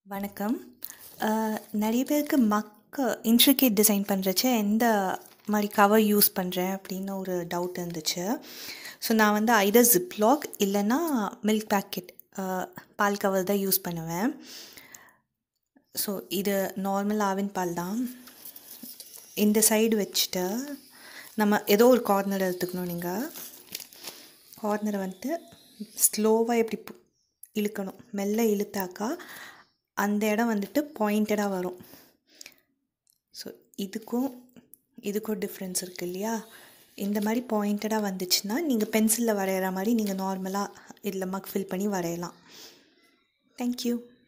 வணக்கம் அஹ், நிறைய பேருக்கு மக்க இன்ட்ரிகேட் டிசைன் பண்ணுறச்ச எந்த மாதிரி கவர் யூஸ் பண்ணுறேன் அப்படின்னு ஒரு டவுட் இருந்துச்சு ஸோ நான் வந்து ஐதர் ஜிப்லாக் இல்லைன்னா மில்க் பேக்கெட் பால் கவர் தான் யூஸ் பண்ணுவேன் ஸோ இது நார்மல் ஆவின் பால் தான் இந்த சைடு வச்சுட்டு நம்ம ஏதோ ஒரு கார்னர் எடுத்துக்கணும் நீங்கள் கார்னரை வந்துட்டு ஸ்லோவாக எப்படி பு- இழுக்கணும் மெல்ல இழுத்தாக்கா அந்த இடம் வந்துட்டு பாயிண்டடாக வரும் ஸோ இதுக்கும் இதுக்கும் டிஃப்ரென்ஸ் இருக்குது இல்லையா இந்த மாதிரி பாயிண்டடாக வந்துச்சுன்னா நீங்கள் பென்சிலில் வரைகிற மாதிரி நீங்கள் நார்மலாக இதில் மக் ஃபில் பண்ணி வரையலாம் தேங்க்யூ